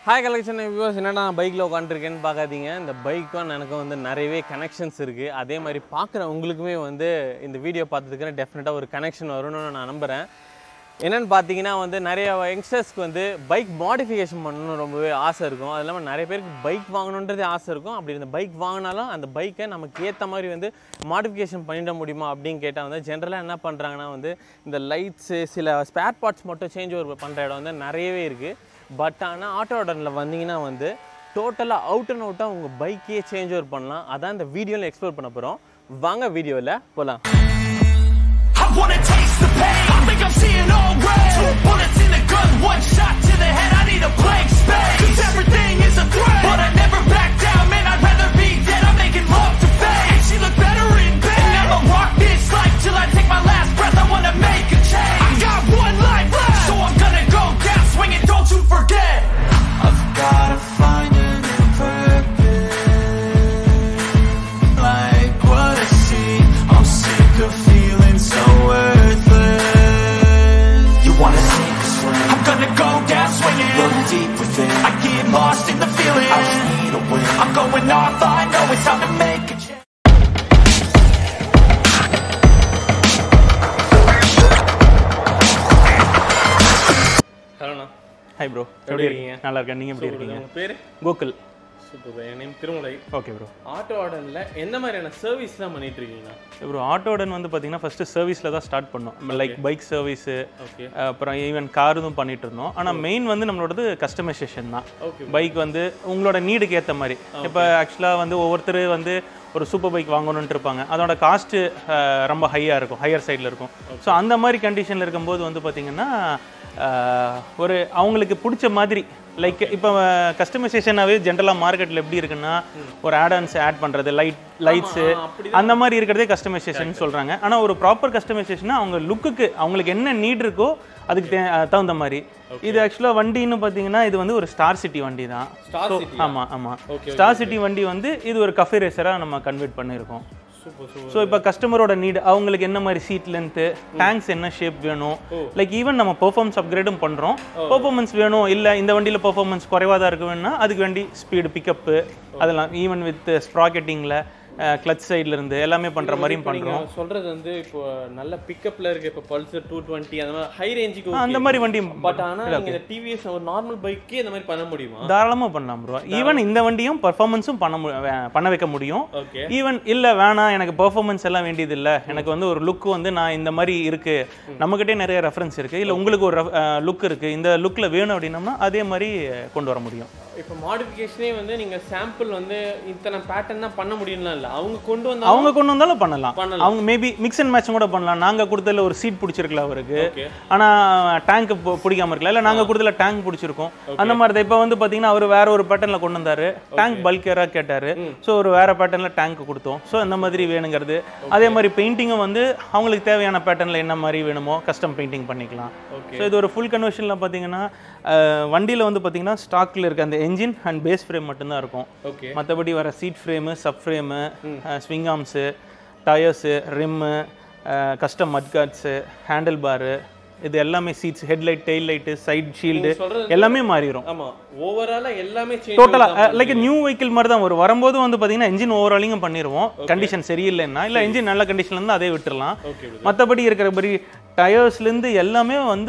Hi collection viewers என்னடா பைக்கில் உட்காந்துருக்கேன்னு பார்க்காதீங்க இந்த பைக்கும் எனக்கும் வந்து நிறையவே கனெக்ஷன்ஸ் இருக்குது அதே மாதிரி பார்க்குற உங்களுக்குமே வந்து இந்த வீடியோ பார்த்ததுக்கு டெஃபினட்டாக ஒரு கனெக்ஷன் வரும்னு நான் நம்புகிறேன் என்னென்னு பார்த்தீங்கன்னா வந்து நிறைய யங்ஸ்டர்ஸ்க்கு வந்து பைக் மாடிஃபிகேஷன் பண்ணணும்னு ரொம்பவே ஆசை இருக்கும் அது இல்லாமல் நிறைய பேருக்கு பைக் வாங்கணுன்றதே ஆசை இருக்கும் அப்படி இந்த பைக் வாங்கினாலும் அந்த பைக்கை நமக்கு ஏற்ற மாதிரி வந்து மாடிஃபிகேஷன் பண்ணிட முடியுமா அப்படின்னு கேட்டால் வந்து ஜென்ரலாக என்ன பண்ணுறாங்கன்னா வந்து இந்த லைட்ஸு சில ஸ்பேர் பார்ட்ஸ் மட்டும் சேஞ்ச் ஓவர் பண்ணுற இடம் வந்து நிறையவே இருக்குது பட் ஆனால் ஆட்டோ ஆர்டரில் வந்தீங்கன்னா வந்து டோட்டலாக அவுட் அண்ட் அவுட்டாக உங்கள் பைக்கே சேஞ்ச் ஓவர் பண்ணலாம் அதான் இந்த வீடியோவில் எக்ஸ்ப்ளோர் பண்ண போகிறோம் வாங்க வீடியோவில் போகலாம் I wanna taste the pain. I think I'm seeing all red. Two bullets in the gun, one shot to the head. I need a blank space. Cause everything is a threat. But I never back down, man. I'd rather be dead. I'm making love to fame. And she look better in bed. And I'ma rock this life till I take my last breath. I wanna make a change. I got one life left. So I'm gonna go down swinging, don't you forget. I've gotta find a new purpose. Like what I see, I'm sick of feeling so worthless. You wanna sink or swim? I'm gonna go down swinging. Look deep within. I get lost in the feeling. I just need a win. I'm going off. I know it's time to make a change. ஹலோண்ணா hi bro எப்படி இருக்கீங்க நல்லா இருக்கேன் நீங்கள் எப்படி இருக்கீங்க உங்கள் பேர் கோகுல் சூப்பர் என் name Thirumalai okay bro auto ஆர்டரில் எந்த மாதிரியான சர்வீஸ் தான் பண்ணிட்டு இருக்கீங்கண்ணா ப்ரோ ஆட்டோடன் வந்து பார்த்தீங்கன்னா ஃபஸ்ட்டு சர்வீஸில் தான் ஸ்டார்ட் பண்ணோம் லைக் பைக் சர்வீஸு ஓகே அப்புறம் ஈவன் காரும் பண்ணிட்டு இருந்தோம் ஆனால் மெயின் வந்து நம்மளோடது கஸ்டமைசேஷன் தான் Okay. பைக் வந்து உங்களோட நீடுக்கு ஏற்ற மாதிரி இப்போ ஆக்சுவலாக வந்து ஒவ்வொருத்தர் வந்து ஒரு சூப்பர் பைக் வாங்கணுன்ட்டு இருப்பாங்க அதோட காஸ்ட்டு ரொம்ப ஹையாக இருக்கும் ஹையர் சைடில் இருக்கும் ஸோ அந்த மாதிரி கண்டிஷனில் இருக்கும்போது வந்து பார்த்தீங்கன்னா அஹ், ஒரு அவங்களுக்கு பிடிச்ச மாதிரி லைக் இப்போ கஸ்டமைசேஷனாகவே ஜென்ரலாக மார்க்கெட்டில் எப்படி இருக்குன்னா ஒரு ஆடான்ஸ் ஆட் பண்ணுறது லைட் லைட்ஸு அந்த மாதிரி இருக்கிறதே கஸ்டமைசேஷன் சொல்கிறாங்க ஆனால் ஒரு ப்ராப்பர் கஸ்டமைசேஷனா அவங்க லுக்குக்கு அவங்களுக்கு என்ன நீட் இருக்கோ அதுக்கு தே- அஹ் தகுந்த மாதிரி இது ஆக்சுவலாக வண்டின்னு பார்த்தீங்கன்னா இது வந்து ஒரு ஸ்டார் சிட்டி வண்டி தான் Star So, City ஆமா ஆமாம் ஸ்டார் சிட்டி வண்டி வந்து இது ஒரு கஃபே ரேசராக நம்ம கன்வெர்ட் பண்ணியிருக்கோம் சூப்பர் சூப்பர் ஸோ இப்போ கஸ்டமரோட நீட் அவங்களுக்கு என்ன மாதிரி சீட் லென்த்து டேங்க்ஸ் என்ன ஷேப் வேணும் லைக் ஈவன் நம்ம பெர்ஃபார்மன்ஸ் அப்கிரேடும் பண்ணுறோம் பெர்ஃபார்மன்ஸ் வேணும் இல்லை இந்த வண்டியில் பெர்ஃபார்மன்ஸ் குறைவாக தான் இருக்கு வேணும்னா அதுக்கு வேண்டி ஸ்பீடு பிக்கப்பு அதெல்லாம் ஈவன் வித் ஸ்ப்ராக்கெட்டிங்கில் கிளச் சைடில் இருந்து எல்லாமே பண்ணுற மாதிரியும் பண்ணுறோம் நீங்க சொல்றது வந்து இப்போ நல்ல பிக்கப்ல இருக்கு இப்போ பல்சர் டூ டுவெண்ட்டி அந்த மாதிரி ஹை ரேஞ்சுக்கு அந்த மாதிரி வண்டி பட் ஆனா நீங்க இந்த டிவிஎஸ் ஒரு நார்மல் பைக்கே இந்த மாதிரி பண்ண முடியுமா தாராளமாக பண்ணலாம் ப்ரோ ஈவன் இந்த வண்டியும் பர்ஃபார்மன்ஸும் பண்ண மு- வே- பண்ண வைக்க முடியும் ஓகே ஈவன் இல்லை வேணாம் எனக்கு பெர்ஃபார்மன்ஸ் எல்லாம் வேண்டியது இல்லை எனக்கு வந்து ஒரு லுக் வந்து நான் இந்த மாதிரி இருக்கு நம்மகிட்டே நிறைய ரெஃபரன்ஸ் இருக்கு இல்லை உங்களுக்கு ஒரு லுக் இருக்கு இந்த லுக்கில் வேணும் அப்படின்னம்னா அதே மாதிரி கொண்டு வர முடியும் இப்போ மாடிஃபிகேஷனே வந்து நீங்க சாம்பிள் வந்து இத்தனை பேட்டர்ன் தான் பண்ண முடியும்லாம் இல்ல அவங்க கொண்டு வந்தா அவங்க கொண்டு வந்தாலும் பண்ணலாம் பண்ணலாம். அவங்க மேபி மிக்ஸ் அண்ட் மேட்ச் கூட பண்ணலாம் நாங்க கொடுத்ததுல ஒரு சீட் பிடிச்சிருக்கல அவருக்கு ஓகே ஆனா டேங்க் பிடிக்காம இருக்கல இல்ல நாங்க கொடுத்ததுல டேங்க் பிடிச்சிருக்கோம் அந்த மாதிரி தான் இப்போ வந்து பாத்தீங்கன்னா அவர் வேற ஒரு பேட்டர்ல கொண்டு வந்தாரு டேங்க் பல்கரா கேட்டாரு ஸோ ஒரு வேற பேட்டர்ல டேங்க் கொடுத்தோம் ஸோ இந்த மாதிரி வேணுங்கிறது அதே மாதிரி பெயிண்டிங்கும் வந்து அவங்களுக்கு தேவையான பேட்டர்ல என்ன மாதிரி வேணுமோ கஸ்டம் பெயிண்டிங் பண்ணிக்கலாம் ஓகே ஸோ இது ஒரு ஃபுல் கன்வர்ஷனில் பார்த்தீங்கன்னா வண்டியில் வந்து பார்த்தீங்கன்னா ஸ்டாக்கில் இருக்க அந்த என்ஜின் அண்ட் பேஸ் ஃப்ரேம் மட்டும்தான் இருக்கும் ஓகே மற்றபடி வர seat frame sub frame swing arms tyres rim custom mud guards handle bar இது எல்லாமே seats headlight tail light side shield சொல்றது எல்லாமே மாறிடும் ஆமா ஓவராலா எல்லாமே சேஞ்ச் டோட்டலாக லைக் நியூ வெஹிக்கிள் மாதிரி தான் வரும் வரும்போது வந்து பார்த்தீங்கன்னா இன்ஜின் ஓவராலிங்கும் பண்ணிடுவோம் கண்டிஷன் சரியில்லைன்னா இல்லை இன்ஜின் நல்ல கண்டிஷன்ல இருந்து அதே விட்டுறலாம் ஓகே மற்றபடி இருக்கிறபடி டயர்ஸ்லேருந்து எல்லாமே வந்து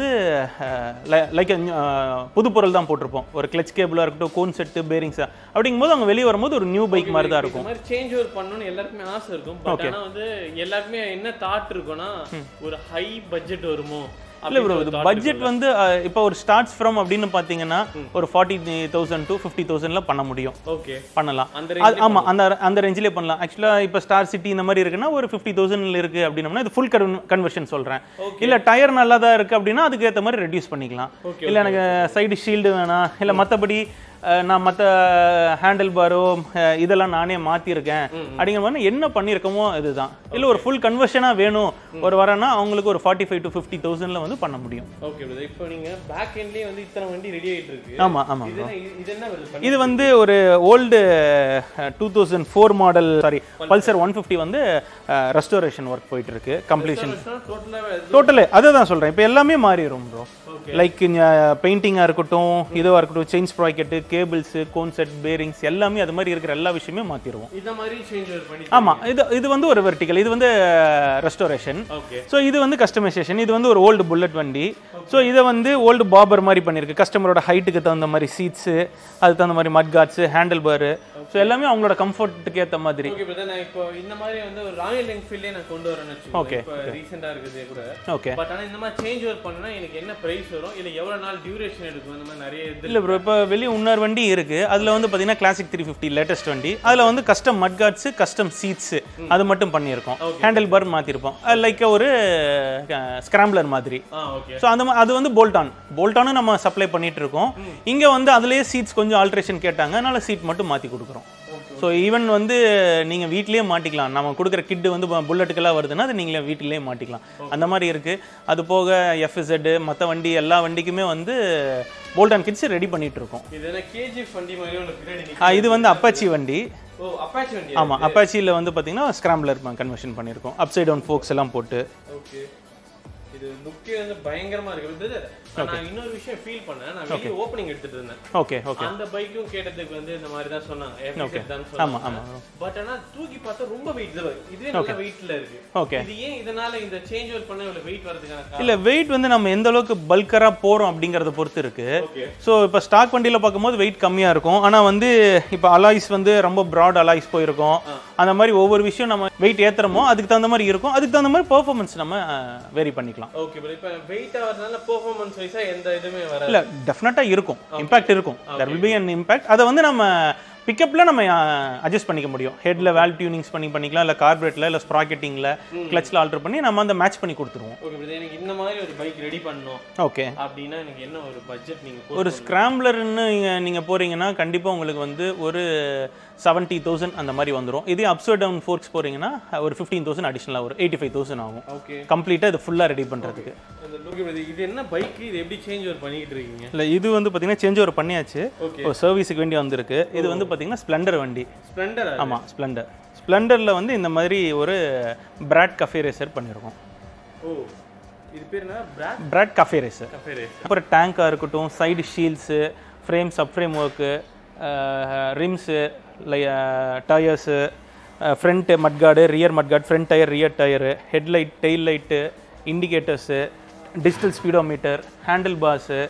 லைக் புது பொருள் தான் போட்டிருப்போம் ஒரு கிளச் கேபிளாக இருக்கட்டும் கோன் செட்டு பேரிங்ஸ் அப்படிங்கும்போது அவங்க வெளியே வரும்போது ஒரு நியூ பைக் மாதிரி தான் இந்த இருக்கும் மாதிரி சேஞ்ச் ஓவர் பண்ணணும்னு எல்லாருக்குமே ஆசை இருக்கும் பட் ஆனா வந்து எல்லாருக்குமே என்ன தாட் இருக்கும்னா ஒரு ஹை பட்ஜெட் வருமோ இல்லை ப்ரோ இது பட்ஜெட் வந்து அஹ், இப்போ ஒரு ஸ்டார்ட்ஸ் ஃப்ரம் அப்படின்னு பார்த்தீங்கன்னா ஒரு ஃபார்ட்டி தௌசண்ட் டு ஃபிஃப்டி தௌசண்ட்ல பண்ண முடியும் ஓகே பண்ணலாம் அந்த அது ஆமா அந்த அந்த ரேஞ்சிலே பண்ணலாம் ஆக்சுவலாக இப்போ ஸ்டார் சிட்டி இந்த மாதிரி இருக்குன்னா ஒரு ஃபிஃப்டி தௌசண்ட்ல இருக்கு அப்படின்னம்னா இது ஃபுல் கன்வர்ஷன் சொல்றேன் இல்ல டயர் நல்லா தான் இருக்கு அப்படின்னா அதுக்கு ஏற்ற மாதிரி ரெடியூஸ் பண்ணிக்கலாம் Okay, இல்ல எனக்கு சைடு ஷீல்டு வேணாம் இல்ல மத்தபடி அஹ், நான் மற்ற ஹேண்டில் பாரோ இதெல்லாம் நானே மாற்றிருக்கேன் அப்படிங்கிற மாதிரி என்ன பண்ணியிருக்கமோ இதுதான் இல்லை ஒரு ஃபுல் கன்வர்ஷனாக வேணும் ஒரு வரேன்னா அவங்களுக்கு ஒரு ஃபார்ட்டி ஃபைவ் டு ஃபிஃப்டி தௌசண்ட்ல வந்து பண்ண முடியும் ஓகே பிரதர் இப்போ நீங்க பேக் எண்ட்லயே வந்து இத்தனை வண்டி ரெடி ஆயிட்டு இருக்கு ஆமா ஆமா இது என்ன இது என்ன வருது இது வந்து ஒரு old two thousand four model sorry Pulsar one fifty வந்து ரெஸ்டோரேஷன் ஒர்க் போயிட்டு இருக்கு கம்ப்ளீஷன் டோட்டலாக டோட்டலு அதுதான் சொல்றேன் இப்போ எல்லாமே மாறிடும் ப்ரோ லைக் பெயிண்டிங்காக இருக்கட்டும் இதுவாக இருக்கட்டும் chain sprocket cables cone set bearings எல்லாமே அது மாதிரி இருக்கிற எல்லா விஷயமே மாற்றிடுவோம் இந்த மாதிரி சேஞ்ச் ஓவர் பண்ணி ஆமாம் இது இது வந்து ஒரு வெர்டிக்கல் இது வந்து ரெஸ்டோரேஷன் ஓகே ஸோ இது வந்து கஸ்டமைசேஷன் இது வந்து ஒரு ஓல்டு புல்லட் வண்டி ஸோ இதை வந்து ஓல்டு பாபர் மாதிரி பண்ணியிருக்கு கஸ்டமரோட ஹைட்டுக்கு தகுந்த மாதிரி சீட்ஸு அதுக்கு தகுந்த மாதிரி மட் கார்ட்ஸு ஹேண்டில் பாரு ஸோ எல்லாமே அவங்களோட கம்ஃபர்ட்டுக்கு ஏற்ற மாதிரி ஓகே பிரதர் நான் இப்போ இந்த மாதிரி வந்து ஒரு ராயல் என்ஃபீல்டே நான் கொண்டு வரேன்னு வச்சுக்கோங்க Okay, இப்போ ரீசெண்டாக இருக்குது கூட ஓகே பட் ஆனா இந்த மாதிரி சேஞ்ச் ஓவர் பண்ணா எனக்கு என்ன பிரைஸ் வரும் இல்ல எவ்வளவு நாள் டியூரேஷன் எடுக்கும் இந்த மாதிரி நிறைய இது இல்லை ப்ரோ இப்போ வெளியே இன்னொரு வண்டி இருக்குது அதில் வந்து பார்த்தீங்கன்னா கிளாசிக் த்ரீ ஃபிஃப்டி லேட்டஸ்ட் வண்டி அதில் வந்து custom mud cards custom seeds அது மட்டும் பண்ணியிருக்கோம் ஹேண்டில் பார் மாற்றிருப்போம் லைக் ஒரு ஸ்க்ராம்ப்லர் மாதிரி ஆ ஓகே ஸோ அந்த மா- அது வந்து போல்டான் போல்டானும் நம்ம சப்ளை பண்ணிட்டு இருக்கோம் இங்கே வந்து அதுலேயே சீட்ஸ் கொஞ்சம் ஆல்ட்ரேஷன் கேட்டாங்க அதனால சீட் மட்டும் மாற்றி கொடுக்குறோம் ஸோ ஈவன் வந்து நீங்கள் வீட்லேயே மாட்டிக்கலாம் நம்ம கொடுக்குற கிட்டு வந்து புல்லட்டுக்கெல்லாம் வருதுன்னா அது நீங்களே வீட்டிலேயே மாட்டிக்கலாம் அந்த மாதிரி இருக்குது அது போக எஃப்இசெட் மற்ற வண்டி எல்லா வண்டிக்குமே வந்து போல்டான் கிட்ஸ் ரெடி பண்ணிட்டு இருக்கோம் இது என்ன கேஜிஎஃப் வண்டி மாதிரி ஒன்று பின்னாடி நிக்குது. ஆ, இது வந்து அப்பாச்சி வண்டி ஓ அப்பாச்சி வண்டி ஆமாம் அப்பாச்சியில் வந்து பார்த்தீங்கன்னா ஸ்க்ராம்ப்லர் கன்வர்ஷன் பண்ணியிருக்கோம் அப்சைட் டவுன் ஃபோக்ஸ் எல்லாம் போட்டு ஓகே இது லுக்கே வந்து பயங்கரமா இருக்கு பிரதர் நான் இன்னொரு விஷயம் ஃபீல் பண்ணேன் நான் வெளிய ஓப்பனிங் எடுத்துட்டு இருந்தேன் ஓகே ஓகே அந்த பைக்கும் கேட்டதுக்கு வந்து இந்த மாதிரி தான் சொன்னாங்க Okay. FZ தான் ஆமா, சொன்னாங்க ஆமா. பட் ஆனா தூக்கி பார்த்தா ரொம்ப வெயிட் இதுவே நல்ல வெயிட்ல இருக்கு ஓகே இது ஏன் இதனால இந்த சேஞ்ச் ஓவர் பண்ண இவ்வளவு வெயிட் வரதுக்கான காரணம் இல்லை வெயிட் வந்து நம்ம எந்த அளவுக்கு பல்கராக போகிறோம் அப்படிங்கிறத பொறுத்து இருக்கு ஓகே ஸோ இப்போ ஸ்டாக் வண்டியில் பார்க்கும்போது வெயிட் கம்மியாக இருக்கும் ஆனால் வந்து இப்போ அலாய்ஸ் வந்து ரொம்ப ப்ராட் அலாய்ஸ் போயிருக்கும் அந்த மாதிரி ஒவ்வொரு விஷயம் நம்ம வெயிட் ஏற்றுறோமோ அதுக்கு தகுந்த மாதிரி இருக்கும் அதுக்கு தகுந்த மாதிரி பெர்ஃபார்மன்ஸ் நம்ம வேரி பண்ணிக்கலாம் ஓகே ப்ரோ இப்போ வெயிட் ஆகிறதுனால பெர்ஃபார்மன்ஸ் வைஸா எந்த இதுவுமே வராது இல்லை டெஃபினட்டாக இருக்கும் இம்பாக்ட் இருக்கும் there will be an impact அதை வந்து நம்ம பிக்கப்பில் நம்ம அட்ஜஸ்ட் பண்ணிக்க முடியும் ஹெட்டில் வேல் டியூனிங்ஸ் பண்ணி பண்ணிக்கலாம் இல்லை கார்பரேட்டில் இல்லை ஸ்ப்ராக்கெட்டிங்கில் கிளச்சில் ஆல்டர் பண்ணி நம்ம அந்த மேட்ச் பண்ணி கொடுத்துருவோம் ஓகே பிரதர் எனக்கு இந்த மாதிரி ஒரு பைக் ரெடி பண்ணணும் ஓகே அப்படின்னா எனக்கு என்ன ஒரு பட்ஜெட் நீங்க ஒரு ஸ்க்ராம்ப்லர்னு நீங்கள் நீங்கள் போகிறீங்கன்னா கண்டிப்பாக உங்களுக்கு வந்து ஒரு செவன்ட்டி தௌசண்ட் அந்த மாதிரி வந்துடும் இதே அப்சர்ட் டவுன் ஃபோர்க்ஸ் போகிறீங்கன்னா ஒரு ஃபிஃப்டீன் தௌசண்ட் அடிஷனலாக வரும் எயிட்டி ஃபைவ் தௌசண்ட் ஆகும் ஓகே கம்ப்ளீட்டாக இது ஃபுல்லாக ரெடி பண்ணுறதுக்கு அந்த ஓகே பிரதர் இது என்ன பைக் இது எப்படி சேஞ்ச் ஓவர் பண்ணிட்டு இருக்கீங்க இல்லை இது வந்து பார்த்தீங்கன்னா சேஞ்ச் ஓவர் பண்ணியாச்சு ஓகே ஒரு சர்வீஸுக்கு வேண்டி வந்திருக்கு இது வந்து பார்த்தீங்கன்னா ஸ்ப்ளெண்டர் வண்டி ஸ்ப்ளெண்டர் ஆமாம் ஸ்ப்ளெண்டர் ஸ்ப்ளெண்டரில் வந்து இந்த மாதிரி ஒரு பிராட் கஃபே ரேசர் பண்ணியிருக்கோம் ஓ இது பேர் என்ன brat brat cafe racer cafe race அப்புறம் டேங்காக இருக்கட்டும் side shields frame sub frame work rims லை tyres front mudguard rear mudguard front tyre rear tyre headlight tail light indicators digital speedometer handle bars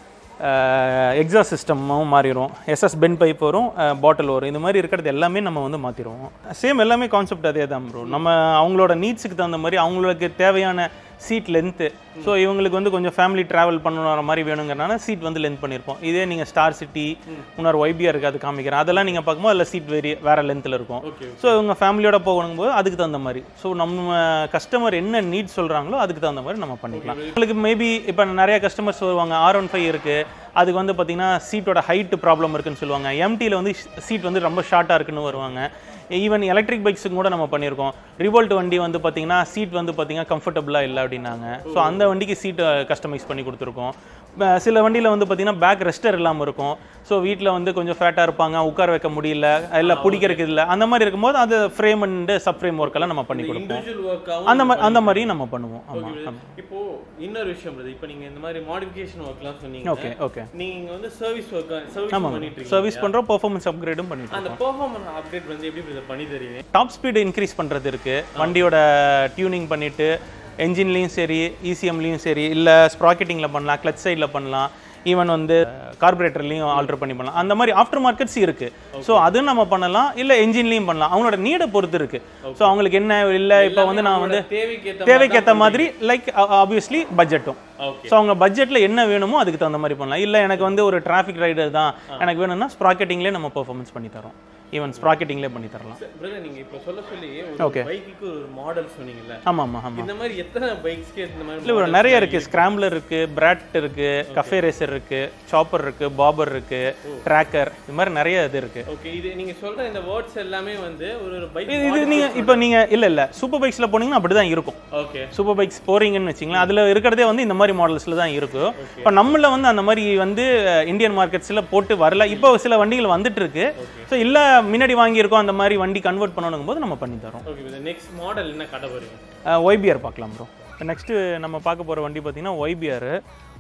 exhaust சிஸ்டமும் மாறிடும் SS pen pipe வரும் பாட்டில் வரும் இந்த மாதிரி இருக்கிறது எல்லாமே நம்ம வந்து மாற்றிடுவோம் சேம் எல்லாமே கான்செப்ட் அதே தான் ப்ரோ நம்ம அவங்களோட நீட்ஸுக்கு தகுந்த மாதிரி அவங்களுக்கு தேவையான சீட் லென்த்து ஸோ இவங்களுக்கு வந்து கொஞ்சம் ஃபேமிலி ட்ராவல் பண்ணணுற மாதிரி வேணுங்கிறனால சீட் வந்து லென்த் பண்ணியிருப்போம் இதே நீங்கள் ஸ்டார் சிட்டி இன்னொரு ஒய்பியாக இருக்குது அது காமிக்கிறேன் அதெல்லாம் நீங்கள் பார்க்கும்போது அதில் சீட் வேரி வேறு லென்த்தில் இருக்கும் ஓகே ஸோ இவங்க ஃபேமிலியோட போகணும் போது அதுக்கு தகுந்த மாதிரி ஸோ நம்ம கஸ்டமர் என்ன நீட் சொல்கிறாங்களோ அதுக்கு தகுந்த மாதிரி நம்ம பண்ணிக்கலாம் உங்களுக்கு மேபி இப்போ நிறைய கஸ்டமர்ஸ் வருவாங்க ஆர் ஒன் ஃபைவ் இருக்குது அதுக்கு வந்து பார்த்தீங்கன்னா சீட்டோட ஹைட் ப்ராப்ளம் இருக்குன்னு சொல்லுவாங்க எம்டியில் வந்து சீட் வந்து ரொம்ப ஷார்ட்டாக இருக்குன்னு வருவாங்க ஈவன் எலக்ட்ரிக் பைக்ஸுக்கு கூட நம்ம பண்ணியிருக்கோம் ரிவோல்ட் வண்டி வந்து பார்த்தீங்கன்னா சீட் வந்து பார்த்தீங்கன்னா கம்ஃபர்டபுளாக இல்லை அப்படின்னாங்க ஸோ அந்த வண்டிக்கு சீட்டை கஸ்டமைஸ் பண்ணி கொடுத்துருக்கோம் ப- சில வண்டியில் வந்து பார்த்தீங்கன்னா பேக் ரெஸ்டர் இல்லாமல் இருக்கும் ஸோ வீட்டில் வந்து கொஞ்சம் ஃபேட்டாக இருப்பாங்க உட்கார வைக்க முடியல இல்லை பிடிக்கிறதுக்கு இல்லை அந்த மாதிரி இருக்கும்போது அது ஃப்ரேம் அண்ட் சப் ஃப்ரேம் ஒர்க்கெல்லாம் நம்ம பண்ணி கொடுப்போம் இண்டிவிஜுவல் ஒர்க் அந்த மாதிரி அந்த மாதிரியும் நம்ம பண்ணுவோம் ஆமாம் ஆமாம் இப்போ இன்னொரு விஷயம் பிரதர் இப்போ நீங்க இந்த மாதிரி மாடிஃபிகேஷன் ஒர்க்லாம் சொன்னீங்க ஓகே ஓகே நீங்க வந்து சர்வீஸ் ஒர்க் சர்வீஸ் ஆமாம் பண்ணிட்டு இருக்கீங்க சர்வீஸ் பண்ணுறோம் பெர்ஃபார்மன்ஸ் அப்கிரேடும் பண்ணிட்டு அந்த பெர்ஃபார்மன்ஸ் அப்டேட் வந்து எப்படி பிரதர் பண்ணி தருவீங்க டாப் ஸ்பீடு இன்க்ரீஸ் பண்ணுறது இருக்குது வண்டியோட டியூனிங் பண்ணிவிட்டு என்ஜின்லேயும் சரி இசிஎம்லேயும் சரி இல்லை ஸ்ப்ராக்கெட்டிங்கில் பண்ணலாம் கிளச் சைடில் பண்ணலாம் ஈவன் வந்து கார்பரேட்டர்லையும் ஆல்டர் பண்ணி பண்ணலாம் அந்த மாதிரி ஆஃப்டர் மார்க்கெட்ஸ் இருக்குது ஸோ அதுவும் நம்ம பண்ணலாம் இல்லை என்ஜின்லேயும் பண்ணலாம் அவங்களோட நீடை பொறுத்து இருக்குது ஸோ அவங்களுக்கு என்ன இல்லை இப்போ வந்து நான் வந்து தேவைக்கு தேவைக்கேற்ற மாதிரி லைக் ஆப்வியஸ்லி பட்ஜெட்டும் ஓகே ஸோ அவங்க பட்ஜெட்டில் என்ன வேணுமோ அதுக்கு தகுந்த மாதிரி பண்ணலாம் இல்லை எனக்கு வந்து ஒரு டிராஃபிக் ரைடர் தான் எனக்கு வேணும்னா ஸ்ப்ராக்கெட்டிங்லேயே நம்ம பெர்ஃபார்மன்ஸ் பண்ணி தரோம் ஈவன் ஸ்ப்ராக்கெட்டிங்லேயே பண்ணி தரலாம் பிரதர் நீங்க இப்போ சொல்ல சொல்லி ஒரு Okay. பைக்குக்கு ஒரு மாடல் சொன்னீங்கல்ல ஆமாம் ஆமாம் ஆமாம் இந்த மாதிரி எத்தனை பைக்ஸ்க்கு இந்த மாதிரி இல்லை ஒரு நிறைய இருக்குது ஸ்க்ராம்லர் இருக்குது பிராட் இருக்குது கஃபே ரேசர் இருக்குது சாப்பர் இருக்குது பாபர் இருக்குது ட்ராக்கர் இது மாதிரி நிறைய இது இருக்குது ஓகே இது நீங்க சொல்ற இந்த வேர்ட்ஸ் எல்லாமே வந்து ஒரு ஒரு பைக் இது இது நீங்கள் இப்போ நீங்கள் இல்லை இல்லை சூப்பர் பைக்ஸில் போனீங்கன்னா அப்படி தான் இருக்கும் ஓகே சூப்பர் பைக்ஸ் போறீங்கன்னு வச்சிங்களேன் அதில் இருக்கிறதே வந்து இந்த மாதிரி மாடல்ஸில் தான் இருக்கும் இப்போ நம்மள வந்து அந்த மாதிரி வந்து இந்தியன் மார்க்கெட்ஸில் போட்டு வரல இப்போ சில வண்டிகள் வந்துட்டு இருக்கு ஸோ இல்லை முன்னாடி வாங்கியிருக்கோம் அந்த மாதிரி வண்டி கன்வெர்ட் பண்ணணும் போது நம்ம பண்ணி தரோம் ஓகே பிரதர் நெக்ஸ்ட் மாடல் என்ன கடை போறீங்க ஒய்பிஆர் பார்க்கலாம் ப்ரோ நெக்ஸ்ட்டு நம்ம பார்க்க போகிற வண்டி பார்த்தீங்கன்னா ஒய்பிஆர்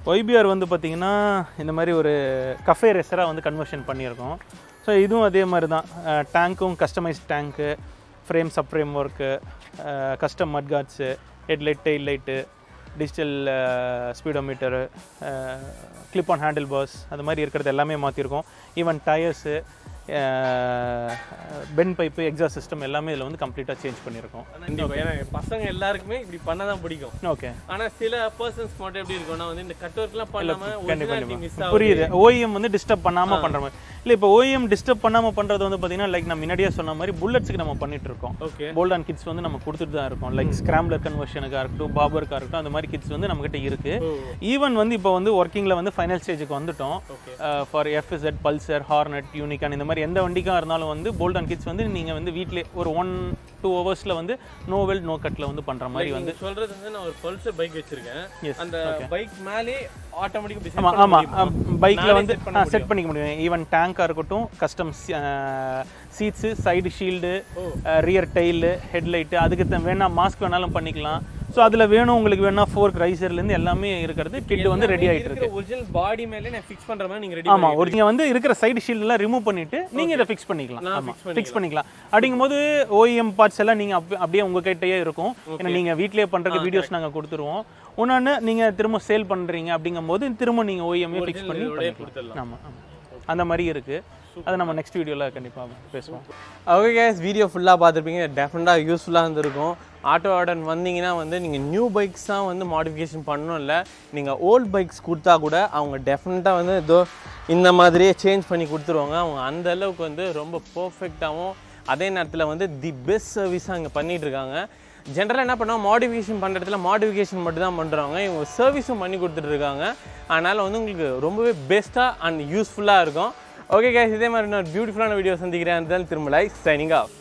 ஒய்பிஆர் வந்து பார்த்திங்கன்னா இந்த மாதிரி ஒரு கஃபே ரெஸ்டராக வந்து கன்வர்ஷன் பண்ணியிருக்கோம் ஸோ இதுவும் அதே மாதிரி தான் டேங்க்கும் கஸ்டமைஸ் டேங்க்கு frame sub frame work custom mudguards headlight tail light digital speedometer clip on handle bars அது மாதிரி இருக்கிறது எல்லாமே மாற்றிருக்கோம் even tyres bend pipe exhaust system எல்லாமே இதில் வந்து கம்ப்ளீட்டாக சேஞ்ச் பண்ணியிருக்கோம் கண்டிப்பா ஏன்னா பசங்க எல்லாருக்குமே இப்படி பண்ண தான் பிடிக்கும் ஓகே ஆனா சில பர்சன்ஸ் மட்டும் எப்படி இருக்கும்னா வந்து இந்த கட் ஒர்க்லாம் பண்ணாம கண்டிப்பா ஒரிஜினாலிட்டி மிஸ் கண்டிப்பா ஆகுது புரியுது ஓஎம் வந்து டிஸ்டர்ப் பண்ணாம பண்ற மாதிரி இல்லை இப்போ ஓஎம் டிஸ்டர்ப் பண்ணாம பண்றது வந்து பாத்தீங்கன்னா லைக் நான் முன்னாடியே சொன்ன மாதிரி புல்லட்ஸ்க்கு நம்ம பண்ணிட்டு இருக்கோம் ஓகே போல்ட் அண்ட் கிட்ஸ் வந்து நம்ம கொடுத்துட்டு தான் இருக்கோம் லைக் ஸ்கிராம்லர் கன்வர்ஷனுக்காக இருக்கட்டும் பாபருக்காக இருக்கட்டும் அந்த மாதிரி கிட்ஸ் வந்து நம்மகிட்ட இருக்கு ஈவன் வந்து இப்போ வந்து ஒர்க்கிங்ல வந்து ஃபைனல் ஸ்டேஜுக்கு வந்துட்டோம் ஃபார் எஃப்எஸ்எட் பல்சர் ஹார்னட் யூனிகான் இந்த மாதிரி எந்த வண்டிக்காக இருந்தாலும் வந்து போல்ட் அண்ட் கிட்ஸ் வந்து நீங்க வந்து வீட்டிலே ஒரு ஒன் டூ ஹவர்ஸ்ல வந்து நோ வெல் நோ கட்ல வந்து பண்ற மாதிரி வந்து நீங்க சொல்றது வந்து நான் ஒரு பல்சர் பைக் வச்சிருக்கேன் Yes, அந்த பைக் மேலே ஆட்டோமேட்டிக் ஆமா ஆமா பைக்ல நானே வந்து set பண்ண செட் பண்ணிக்க முடியும் ஈவன் டேங்கா இருக்கட்டும் custom seats side shield rear tail headlight அதுக்கு த- வேணா மாஸ்க் வேணாலும் பண்ணிக்கலாம் ஸோ அதில் வேணும் உங்களுக்கு வேணா ஃபோர்க் ரைசர்லேருந்து எல்லாமே இருக்கிறது கிட் வந்து ரெடி ஆயிட்டு இருக்கு ஒரிஜினல் பாடி மேலே நான் ஃபிக்ஸ் பண்ற மாதிரி நீங்க ரெடி ஆமா ஒரு நீங்க வந்து இருக்கிற சைடு ஷீல்ட்லாம் ரிமூவ் பண்ணிட்டு நீங்க இதை ஃபிக்ஸ் பண்ணிக்கலாம் நான் ஆமா fix ஃபிக்ஸ் பண்ணிக்கலாம் அப்படிங்கும்போது ஓஎம் பார்ட்ஸ் எல்லாம் நீங்க அப்ப- அப்படியே உங்க கிட்டயே இருக்கும் ஏன்னா நீங்க வீட்லயே பண்றதுக்கு வீடியோஸ் நாங்க கொடுத்துருவோம் இன்னொன்னு நீங்க திரும்ப சேல் பண்றீங்க அப்படிங்கும்போது திரும்ப நீங்க ஓஎம் ஃபிக்ஸ் பண்ணி இதோடயே பண்ணிக்கலாம். கொடுத்துடலாம் ஆமா ஆமா அந்த மாதிரி இருக்கு அதை நம்ம நெக்ஸ்ட் வீடியோல கண்டிப்பா பேசுவோம் ஓகே கேஸ் வீடியோ ஃபுல்லாக பார்த்துருப்பீங்க டெஃபினட்டாக யூஸ்ஃபுல்லாக இருந்திருக்கும் ஆட்டோ ஆர்டன் வந்தீங்கன்னா வந்து நீங்கள் நியூ பைக்ஸ் தான் வந்து மாடிஃபிகேஷன் பண்ணணும் இல்லை நீங்கள் ஓல்ட் பைக்ஸ் கொடுத்தா கூட அவங்க டெஃபினட்டாக வந்து இதோ இந்த மாதிரியே சேஞ்ச் பண்ணி கொடுத்துருவாங்க அவங்க அந்த அளவுக்கு வந்து ரொம்ப பர்ஃபெக்டாகவும் அதே நேரத்தில் வந்து தி பெஸ்ட் சர்வீஸாக இங்கே பண்ணிட்டு இருக்காங்க ஜென்ரலாக என்ன பண்ணுவாங்க மாடிஃபிகேஷன் பண்ணுற இடத்துல மாடிஃபிகேஷன் மட்டும் தான் பண்ணுறாங்க இவங்க சர்வீஸும் பண்ணி கொடுத்துட்டு இருக்காங்க அதனால் வந்து உங்களுக்கு ரொம்பவே பெஸ்ட்டாக அண்ட் யூஸ்ஃபுல்லாக இருக்கும் ஓகே கேஸ் இதே மாதிரி நான் பியூட்டிஃபுல்லான வீடியோ சந்திக்கிறேன் திரும்ப லைக் சைனிங் ஆஃப்